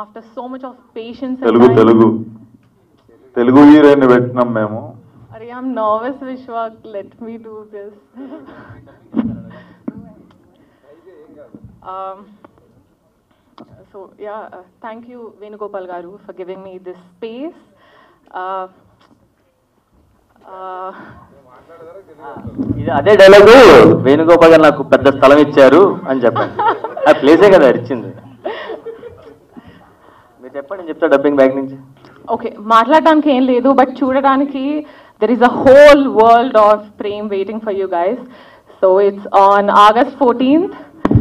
after so much of patience and Telugu time. Telugu Telugu heroine పెట్టినాం మేము Arey, I'm nervous, Vishwak. Let me do this. um, so yeah, uh, thank you, Venugopal Garu, for giving me this space. Uh, uh, ఇది అదే dialogue Venugopal గారు నాకు పెద్ద స్థలం ఇచ్చారు అని చెప్పండి ఆ ప్లేసే కదా ఇచ్చింది మీరు చెప్పండి నేను చెప్తా డబ్బింగ్ బ్యాగ్ నుంచి ఓకే మాట్లాడడానికి ఏం లేదు బట్ చూడడానికి there is a whole world of Prem waiting for you guys so it's on August fourteenth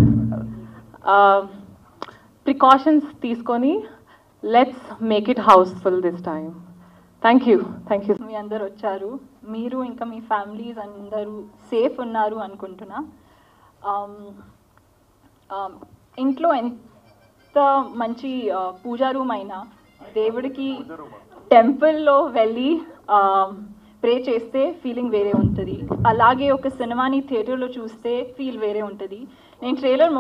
precautions తీసుకొని let's make it house full this time thank you thank you మీ అందరు వచ్చారు మీరు ఇంకా మీ ఫ్యామిలీస్ అందరూ సేఫ్ ఉన్నారు అనుకుంటున్నా Um, um, ఇంట్లో ఎంత మంచి uh, పూజా రూమ్ అయినా దేవుడికి టెంపుల్లో వెళ్ళి ప్రే చేస్తే ఫీలింగ్ వేరే ఉంటుంది అలాగే ఒక సినిమాని థియేటర్లో చూస్తే ఫీల్ వేరే ఉంటుంది నేను ట్రైలర్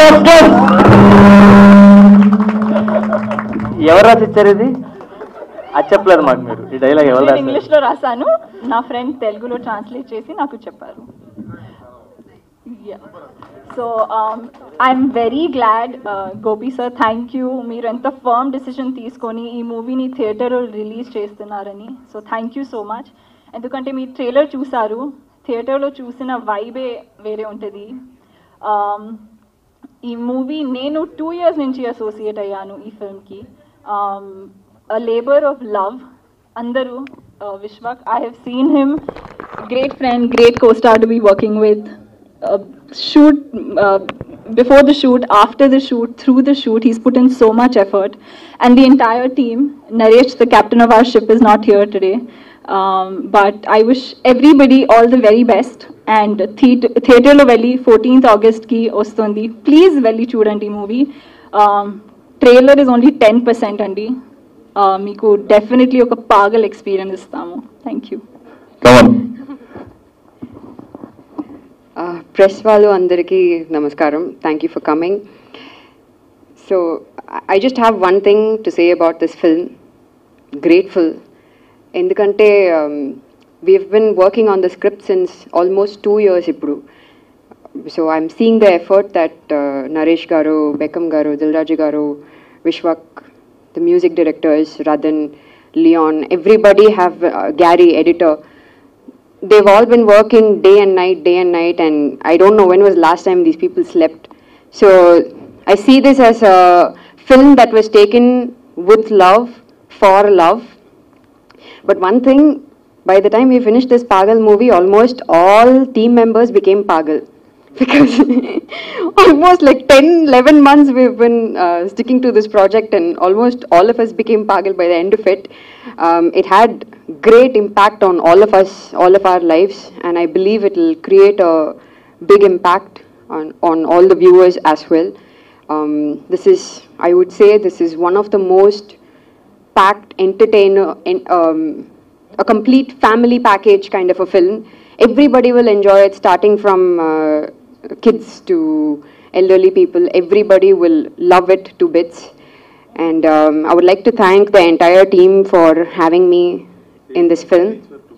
ఎవరు రాసి ఇచ్చారు ఇది అది చెప్పలేదు మాకు మీరు ఈ డైలాగ్ ఎవరు నేను రాశారు ఇంగ్లీష్లో రాశాను నా ఫ్రెండ్ తెలుగులో ట్రాన్స్లేట్ చేసి నాకు చెప్పారు so I'm very glad Gopi sir thank you మీరు ఎంత ఫర్మ్ డిసిషన్ తీసుకొని ఈ మూవీని థియేటర్లో రిలీజ్ చేస్తున్నారని so thank you so much ఎందుకంటే మీరు ట్రైలర్ చూసారు థియేటర్లో చూసిన వైబే వేరే ఉంటుంది Um, ఈ మూవీ నేను టూ ఇయర్స్ నుంచి అసోసియేట్ అయ్యాను ఈ ఫిల్మ్కి లేబర్ ఆఫ్ లవ్ అందరూ Vishwak I have seen him great friend great co star to be working with shoot before the shoot, after the shoot, through the shoot, he's put in so much effort. And the entire team, Naresh, the captain of our ship, is not here today. Um, but I wish everybody all the very best. And theatre lo velli 14th August ki ostundi. Please velli chudandi movie. Um, trailer is only 10% andi. Uh, మీకు definitely ఒక Paagal experience ఇస్తాము thank you common press వాళ్ళు అందరికీ నమస్కారం thank you for coming so I just have one thing to say about this film grateful ఎందుకంటే we have been working on the script since almost two years ఇప్పుడు so I'm seeing the effort that Naresh garu Bekkem garu Dil Raju garu Vishwak the music directors Radhan Leon everybody have Garry editor they've all been working day and night, day and night, and I don't know when was the last time these people slept. So I see this as a film that was taken with love, for love. But one thing, by the time we finished this Pagal movie, almost all team members became Pagal. Because almost like 10, 11 months we've been uh, sticking to this project, and almost all of us became Pagal by the end of it. Um, it had great impact on all of us, all of our lives, and I believe it will create a big impact on, on all the viewers as well. Um, this is, I would say, this is one of the most packed entertainer, in, um, a complete family package kind of a film. Everybody will enjoy it, starting from uh, kids to elderly people. Everybody will love it to bits. And um, I would like to thank the entire team for having me in this film.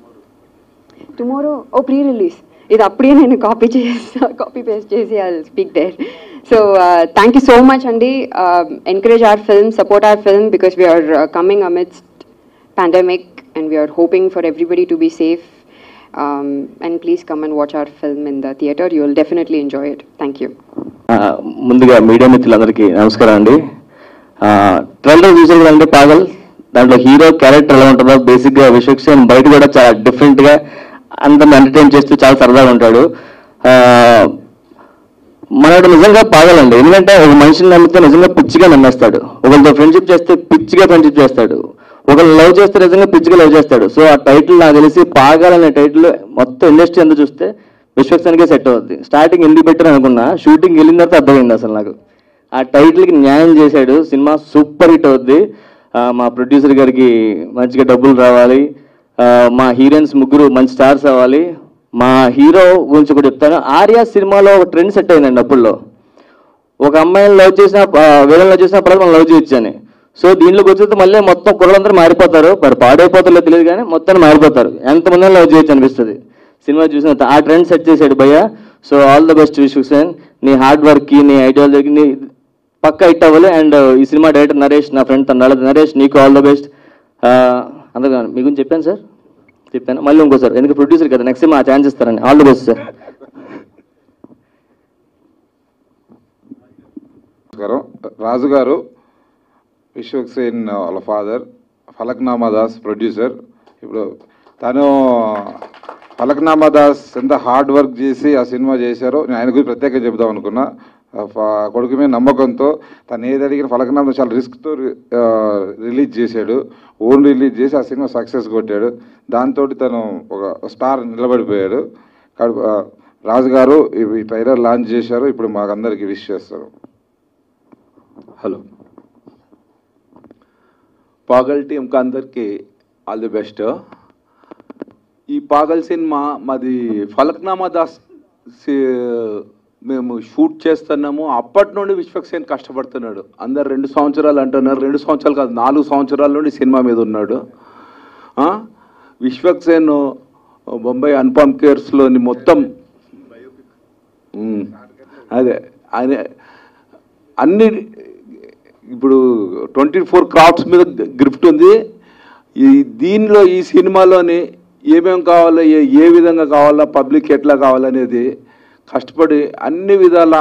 Tomorrow ఓ pre release ఇది అప్పుడే నేను copy చేసి copy paste చేసి I speak there so thank you so much అండి encourage our film support our film because we are coming amidst pandemic and we are hoping for everybody to be safe and please come and watch our film in the theatre you will definitely enjoy it thank you ఆ, ముందుగా media మిత్రులందరికీ నమస్కారం అండి trailer చూసారు కదండి పాగల్ దాంట్లో hero character ఎలా ఉంటుందో బేసిక్ గా విశ్వక్సేన్ బయట కూడా చాలా డిఫరెంట్ గా అందరిని ఎంటర్టైన్ చేస్తూ చాలా సరదాగా ఉంటాడు ఆ, మనోడు నిజంగా పాగలండి ఎందుకంటే ఒక మనిషిని నమ్మితే నిజంగా పిచ్చిగా నమ్మేస్తాడు ఒకరితో ఫ్రెండ్షిప్ చేస్తే పిచ్చిగా ఫ్రెండ్షిప్ చేస్తాడు ఒకరు లవ్ చేస్తే నిజంగా పిచ్చిగా లవ్ చేస్తాడు సో ఆ టైటిల్ నాకు తెలిసి పాగల్ అనే టైటిల్ మొత్తం ఇండస్ట్రీ అంతా చూస్తే విశ్వక్సేన్కే సెట్ అవుద్ది స్టార్టింగ్ ఎందుకు పెట్టారు అనుకున్నా షూటింగ్ వెళ్ళిన తర్వాత అర్థమైంది అసలు నాకు ఆ టైటిల్కి న్యాయం చేశాడు సినిమా సూపర్ హిట్ అవుద్ది ఆ, మా ప్రొడ్యూసర్ గారికి మంచిగా డబ్బులు రావాలి ఆ, మా హీరోయిన్స్ ముగ్గురు మంచి స్టార్స్ అవ్వాలి మా హీరో గురించి కూడా చెప్తాను ఆర్య సినిమాలో ఒక ట్రెండ్ సెట్ అయిందండి అప్పుల్లో ఒక అమ్మాయిని లవ్ చేసిన విలన్ లవ్ చేసిన పర్లేదు మనం లవ్ చేయొచ్చు అని సో దీంట్లోకి వచ్చేది మళ్ళీ మొత్తం కుర్రలందరూ మారిపోతారు మరి పాడైపోతారో తెలియదు కానీ మొత్తం మారిపోతారు ఎంతమంది లవ్ చేయొచ్చు అనిపిస్తుంది సినిమా చూసిన త- ఆ ట్రెండ్ సెట్ చేశాడు భయ్య so all the best Vishwaksen నీ హార్డ్ వర్క్కి నీ ఐడియాలజీకి నీ పక్క హిట్ అవ్వాలి అండ్ ఈ సినిమా డైరెక్టర్ నరేష్ నా ఫ్రెండ్ తన నరేష్ నీకు ఆల్ ద బెస్ట్ అందరూ మీ గురించి చెప్పాను సార్ చెప్పాను మళ్ళీ ఇంకోసారి ఎందుకు ప్రొడ్యూసర్ కదా నెక్స్ట్ సినిమా ఛాన్స్ ఇస్తారని ఆల్ ద బెస్ట్ సార్ నమస్కారం రాజు గారు విశ్వక్ సేన్ వాళ్ళ ఫాదర్ ఫలక్నామా దాస్ ప్రొడ్యూసర్ ఇప్పుడు తను ఫలక్నామా దాస్ ఎంత హార్డ్ వర్క్ చేసి ఆ సినిమా చేశారో నేను ఆయన గురించి ప్రత్యేకంగా చెప్దాం అనుకున్నా ఆ ఫ- కొడుకు మీద నమ్మకంతో తను ఏది అడిగిన ఫలక్నామా చాలా రిస్క్తో రిలీజ్ చేశాడు ఓన్ రిలీజ్ చేసి ఆ సినిమా సక్సెస్ కొట్టాడు దాంతో తను ఒక స్టార్ నిలబడిపోయాడు కాబట్టి, ఆ, రాజు గారు ఈ ట్రైలర్ లాంచ్ చేశారు ఇప్పుడు మాకందరికి విష్ చేస్తారు హలో పాగల్ టీంకి అందరికీ ఆల్ ది బెస్ట్ ఈ పాగల్ సినిమా మాది ఫలక్నామా దాస్ సి- మేము షూట్ చేస్తున్నాము అప్పటి నుండి విశ్వక్సేన్ కష్టపడుతున్నాడు అందరు రెండు సంవత్సరాలు అంటున్నారు రెండు సంవత్సరాలు కాదు నాలుగు సంవత్సరాల నుండి సినిమా మీద ఉన్నాడు ఆ? విశ్వక్సేన్ బొంబాయి అన్పామ్ కేర్స్లోని మొత్తం ఉమ్, అదే ఆయన అన్ని ఇప్పుడు ట్వంటీ ఫోర్ క్రాఫ్ట్స్ మీద గ్రిఫ్ట్ ఉంది ఈ దీనిలో ఈ సినిమాలోని ఏమేం కావాలో ఏ ఏ విధంగా కావాలా పబ్లిక్ ఎట్లా కావాలనేది కష్టపడి అన్ని విధాల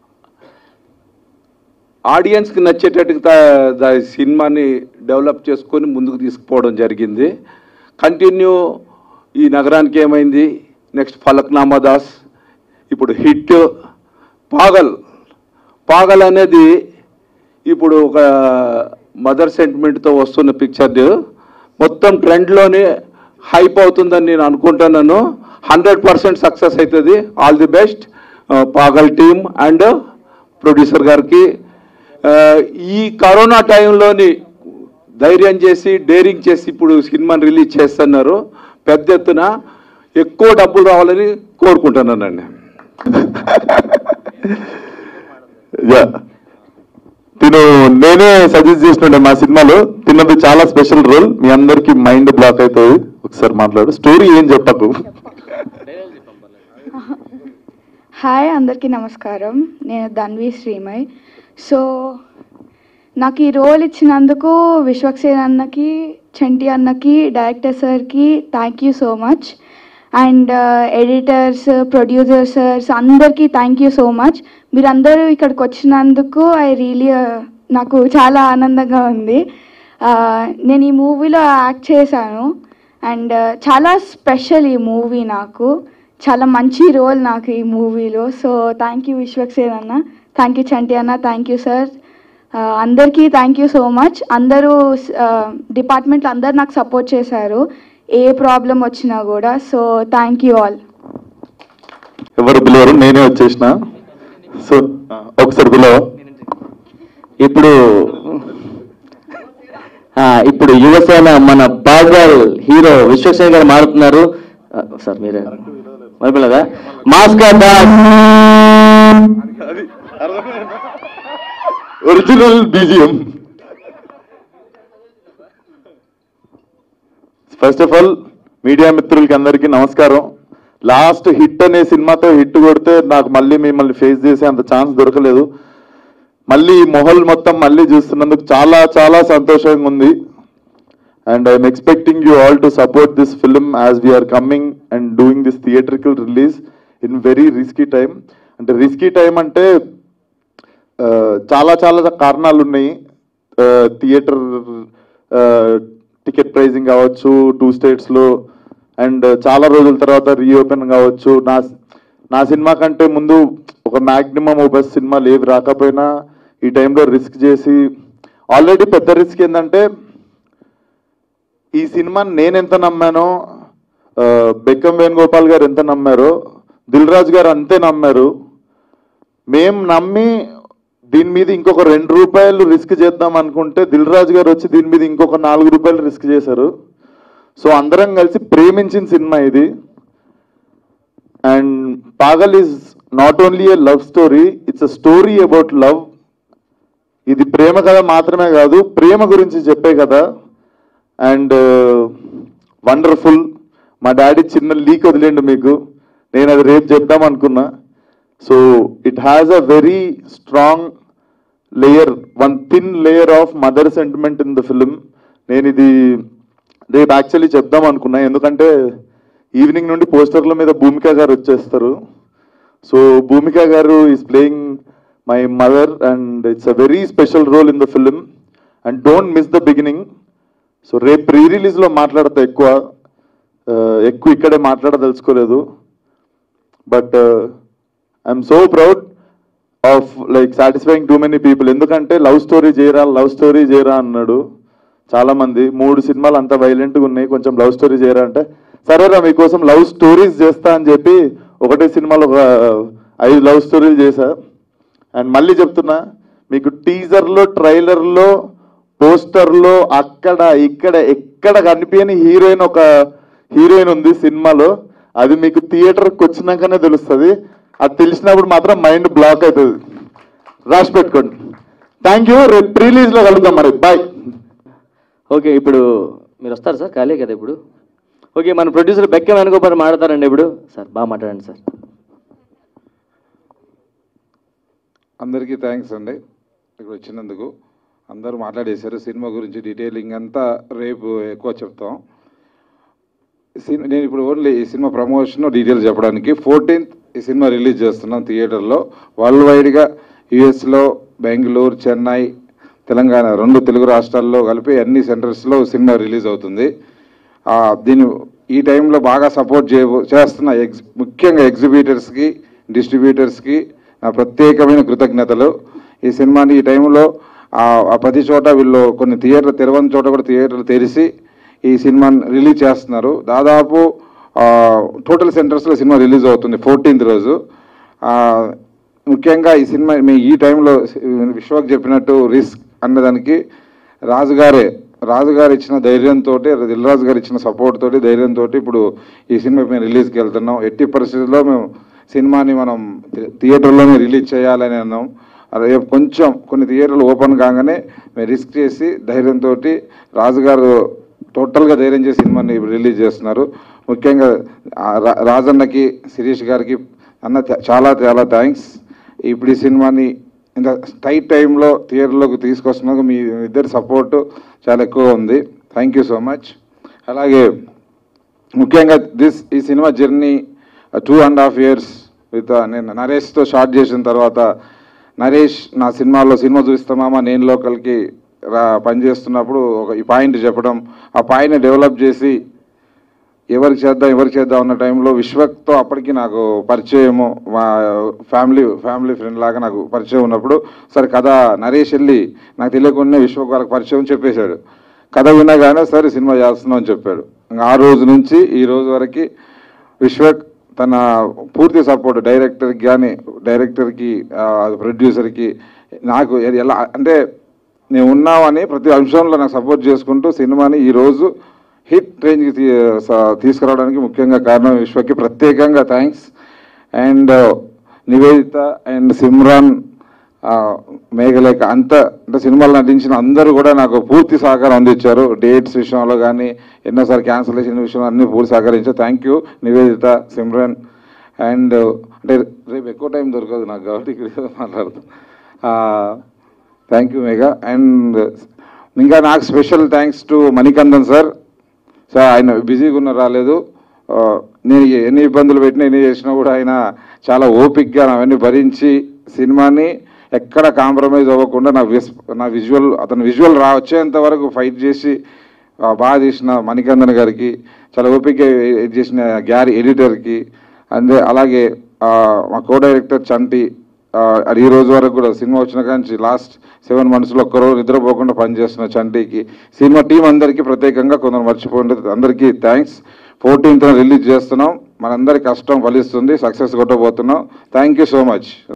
ఆడియన్స్కి నచ్చేటట్టుగా దా- దా సినిమాని డెవలప్ చేసుకొని ముందుకు తీసుకుపోవడం జరిగింది కంటిన్యూ ఈ నగరానికి ఏమైంది నెక్స్ట్ ఫలక్నామా దాస్ ఇప్పుడు హిట్ పాగల్ పాగల్ అనేది ఇప్పుడు ఒక మదర్ సెంటిమెంట్తో వస్తున్న పిక్చర్ మొత్తం ట్రెండ్లోనే హైప్ అవుతుందని నేను అనుకుంటున్నాను హండ్రెడ్ పర్సెంట్ సక్సెస్ అవుతుంది all the best Paagal team and producer గారికి ఆ, ఈ కరోనా టైంలోని ధైర్యం చేసి డేరింగ్ చేసి ఇప్పుడు సినిమాని రిలీజ్ చేస్తున్నారు పెద్ద ఎత్తున ఎక్కువ డబ్బులు రావాలని కోరుకుంటున్నానండి యా తిను నేనే సజెస్ట్ చేసినుండే మా సినిమాలో తిన్నది చాలా స్పెషల్ రోల్ మీ అందరికి మైండ్ బ్లాక్ అవుతుంది ఒకసారి మాట్లాడు స్టోరీ ఏం చెప్పకు హాయ్ అందరికీ నమస్కారం నేను ధన్వి శ్రీమయ్ సో నాకు ఈ రోల్ ఇచ్చినందుకు విశ్వక్సేన్ అన్నకి చంటి అన్నకి డైరెక్టర్ సార్కి thank you so much and editors producers అందరికీ థ్యాంక్ యూ సో మచ్ మీరందరూ ఇక్కడికి వచ్చినందుకు ఐ రియలీ నాకు చాలా ఆనందంగా ఉంది Uh, నేను ఈ మూవీలో యాక్ట్ చేశాను అండ్ చాలా స్పెషల్ ఈ మూవీ నాకు చాలా మంచి రోల్ నాకు ఈ మూవీలో సో థ్యాంక్ యూ విశ్వక్సేన్ అన్న థ్యాంక్ యూ చంటి అన్న థ్యాంక్ యూ సార్ అందరికీ థ్యాంక్ యూ సో మచ్ అందరూ డిపార్ట్మెంట్లో అందరు నాకు సపోర్ట్ చేశారు ఏ ప్రాబ్లం వచ్చినా కూడా సో థ్యాంక్ యూ ఆల్ ఎవరు పిలవరు నేనే వచ్చేసిన సో ఒకసారి పిలవ ఇప్పుడు ఆ, ఇప్పుడు యువసేన మన బాగల్ హీరో విశ్వసేన్ గారు మారుతున్నారు ఆ, సార్ మీరే మరిపిల్లదా మాస్కా దాస్ original BGM first of all media మిత్రులకి అందరికీ నమస్కారం లాస్ట్ హిట్ అనే సినిమాతో హిట్ కొడితే నాకు మళ్ళీ మిమ్మల్ని ఫేస్ చేసే అంత ఛాన్స్ దొరకలేదు మళ్ళీ ఈ మొహల్ మొత్తం మళ్ళీ చూస్తున్నందుకు చాలా చాలా సంతోషంగా ఉంది and I'm expecting you all to support this film as we are coming and doing this theatrical release in very risky time అంటే రిస్కీ టైం అంటే ఆ, చాలా చాలా కారణాలు ఉన్నాయి థియేటర్ టికెట్ ప్రైజింగ్ కావచ్చు టూ స్టేట్స్లో అండ్ చాలా రోజుల తర్వాత రీఓపెన్ కావచ్చు నా నా సినిమా కంటే ముందు ఒక మ్యాక్సిమం ఒక సినిమాలు ఏవి రాకపోయినా ఈ టైంలో రిస్క్ చేసి ఆల్రెడీ పెద్ద రిస్క్ ఏంటంటే ఈ సినిమాని నేను ఎంత నమ్మానో ఆ, బెక్కం వేణుగోపాల్ గారు ఎంత నమ్మారో దిల్ రాజు గారు అంతే నమ్మారు మేం నమ్మి దీని మీద ఇంకొక రెండు రూపాయలు రిస్క్ చేద్దాం అనుకుంటే దిల్ రాజు గారు వచ్చి దీని మీద ఇంకొక నాలుగు రూపాయలు రిస్క్ చేశారు సో అందరం కలిసి ప్రేమించిన సినిమా ఇది and Paagal is not only a love story it's a story about love ఇది ప్రేమ కథ మాత్రమే కాదు ప్రేమ గురించి చెప్పే కదా అండ్ వండర్ఫుల్ మా డాడీ చిన్న లీక్ వదిలేండి మీకు నేను అది రేపు చెప్దాం అనుకున్నా so it has a very strong layer one thin layer of mother sentiment in the film నేను ఇది రేపు యాక్చువల్లీ చెప్దాం అనుకున్నా ఎందుకంటే ఈవినింగ్ నుండి పోస్టర్ల మీద భూమిక గారు వచ్చేస్తారు so Bhumika garu is playing my mother and it's a very special role in the film and don't miss the beginning so రేపు ప్రీ రిలీజ్లో మాట్లాడతా ఎక్కువ ఆ, ఎక్కువ ఇక్కడే మాట్లాడదలుచుకోలేదు but I'm so proud of like satisfying too many people ఎందుకంటే love story చేయరా లవ్ స్టోరీ చేయరా అన్నాడు చాలా మంది మూడు సినిమాలు అంత వైలెంట్గా ఉన్నాయి కొంచెం లవ్ స్టోరీ చేయరా అంటే సరేరా మీకోసం లవ్ స్టోరీస్ చేస్తా అని చెప్పి ఒకటే సినిమాలో ఒక ఐదు లవ్ స్టోరీలు చేశా అండ్ మళ్ళీ చెప్తున్నా మీకు టీజర్లో ట్రైలర్లో పోస్టర్లో అక్కడ ఇక్కడ ఎక్కడ కనిపించని హీరోయిన్ ఒక హీరోయిన్ ఉంది సినిమాలో అది మీకు థియేటర్కి వచ్చినాకనే తెలుస్తుంది అది తెలిసినప్పుడు మాత్రం మైండ్ బ్లాక్ అవుతుంది రాసి పెట్టుకోండి థ్యాంక్ యూ రేపు రిలీజ్లో కలుద్దాం మరి బాయ్ ఓకే ఇప్పుడు మీరు వస్తారు సార్ ఖాళీ కదా ఇప్పుడు ఓకే మన ప్రొడ్యూసర్ బెక్క వెనుకోపని మాట్లాడతారండి ఇప్పుడు సార్ బాగా మాట్లాడండి సార్ అందరికీ థ్యాంక్స్ అండి ఇక్కడ వచ్చినందుకు అందరూ మాట్లాడేశారు సినిమా గురించి డీటెయిలింగ్ అంతా రేపు ఎక్కువ చెప్తాం సినిమా నేను ఇప్పుడు ఓన్లీ ఈ సినిమా ప్రమోషన్ డీటెయిల్స్ చెప్పడానికి ఫోర్టీన్త్ ఈ సినిమా రిలీజ్ చేస్తున్నాం థియేటర్లో వరల్డ్ వైడ్గా యుఎస్లో బెంగళూరు చెన్నై తెలంగాణ రెండు తెలుగు రాష్ట్రాల్లో కలిపి అన్ని సెంటర్స్లో సినిమా రిలీజ్ అవుతుంది ఆ, దీన్ని ఈ టైంలో బాగా సపోర్ట్ చే చేస్తున్న ఎగ్జ్ ముఖ్యంగా ఎగ్జిబిటర్స్కి డిస్ట్రిబ్యూటర్స్కి నా ప్రత్యేకమైన కృతజ్ఞతలు ఈ సినిమాని ఈ టైంలో ఆ ఆ ప్రతి చోట వీళ్ళు కొన్ని థియేటర్లు తెరవని చోట కూడా థియేటర్లు తెరిచి ఈ సినిమాని రిలీజ్ చేస్తున్నారు దాదాపు టోటల్ సెంటర్స్లో సినిమా రిలీజ్ అవుతుంది ఫోర్టీన్త్ రోజు ఆ, ముఖ్యంగా ఈ సినిమా మీ ఈ టైంలో విశ్వక్ చెప్పినట్టు రిస్క్ అన్నదానికి రాజుగారే రాజుగారు ఇచ్చిన ధైర్యంతో దిల్రాజు గారు ఇచ్చిన సపోర్ట్ తోటి ధైర్యంతో ఇప్పుడు ఈ సినిమా మేము రిలీజ్కి వెళ్తున్నాం ఎట్టి పరిస్థితుల్లో మేము సినిమాని మనం థి- థియేటర్లోనే రిలీజ్ చేయాలని అన్నాం రేపు కొంచెం కొన్ని థియేటర్లు ఓపెన్ కాగానే మేము రిస్క్ చేసి ధైర్యంతో రాజుగారు టోటల్గా ధైర్యం చేసి సినిమాని రిలీజ్ చేస్తున్నారు ముఖ్యంగా ఆ రా- రాజన్నకి శిరీష్ గారికి అన్న చా- చాలా చాలా థ్యాంక్స్ ఇప్పుడు ఈ సినిమాని ఇంత టైట్ టైంలో థియేటర్లోకి తీసుకొస్తున్నందుకు మీ ఇద్దరి సపోర్ట్ చాలా ఎక్కువ ఉంది థ్యాంక్ యూ సో మచ్ అలాగే ముఖ్యంగా దిస్ ఈ cinema journey two and half years with నేను నరేష్తో స్టార్ట్ చేసిన తర్వాత నరేష్ నా సినిమాలో సినిమా చూస్తామా నేను లోకల్కి రా పనిచేస్తున్నప్పుడు ఒక ఈ పాయింట్ చెప్పడం ఆ పాయింట్ని డెవలప్ చేసి ఎవరికి చేద్దాం ఎవరికి చేద్దాం అన్న టైంలో విశ్వక్తో అప్పటికి నాకు పరిచయము మా ఫ్యామిలీ ఫ్యామిలీ ఫ్రెండ్ లాగా నాకు పరిచయం ఉన్నప్పుడు సరే కథ నరేష్ వెళ్ళి నాకు తెలియకుండా విశ్వక్ వాళ్ళకి పరిచయం చెప్పేశాడు కథ వినగానే సరే సినిమా చేస్తున్నాం అని చెప్పాడు ఇంకా ఆ రోజు నుంచి ఈ రోజు వరకు విశ్వక్ తన పూర్తి సపోర్ట్ డైరెక్టర్కి కానీ డైరెక్టర్కి ప్రొడ్యూసర్కి నాకు ఎ- ఎలా అంటే నేను ఉన్నామని ప్రతి అంశంలో నాకు సపోర్ట్ చేసుకుంటూ సినిమాని ఈరోజు హిట్ రేంజ్కి తీ స- తీసుకురావడానికి ముఖ్యంగా కారణం విశ్వకి ప్రత్యేకంగా thanks and Niveditha and Simran ఆ, మేఘలేఖ అంత అంటే సినిమాలు నటించిన అందరూ కూడా నాకు పూర్తి సహకారం అందించారు డేట్స్ విషయంలో కానీ ఎన్నోసారి క్యాన్సలేషన్ విషయంలో అన్ని పూర్తి సహకరించారు thank you Niveditha Simran and అంటే రేపు ఎక్కువ టైం దొరకదు నాకు కాబట్టి ఇక్కడ మాట్లాడుతాను థ్యాంక్ యూ మేఘా అండ్ ఇంకా నాకు special thanks to Manikandan sir sir ఆయన బిజీగా ఉన్న రాలేదు ఆ, నేను ఎన్ని ఇబ్బందులు పెట్టినా ఎన్ని చేసినా కూడా ఆయన చాలా ఓపిక్గా అవన్నీ భరించి సినిమాని ఎక్కడ కాంప్రమైజ్ అవ్వకుండా నా విస్ నా విజువల్ అతను విజువల్ రా వచ్చేంత వరకు ఫైట్ చేసి ఆ, బాగా తీసిన మణికందన్ గారికి చాలా ఓపిక్గా ఎడిట్ చేసిన గ్యారీ ఎడిటర్కి అందే అలాగే ఆ, మా కో డైరెక్టర్ చంటి ఆ, అది ఈ రోజు వరకు కూడా సినిమా వచ్చిన కానీ లాస్ట్ సెవెన్ మంత్స్లో ఒక్కరోజు నిద్రపోకుండా పనిచేస్తున్న చంటికి సినిమా టీం అందరికీ ప్రత్యేకంగా కొందరు మర్చిపోయింది అందరికీ థ్యాంక్స్ ఫోర్టీన్త్ రిలీజ్ చేస్తున్నాం మనందరి కష్టం ఫలిస్తుంది సక్సెస్ కొట్టబోతున్నాం థ్యాంక్ యూ సో మచ్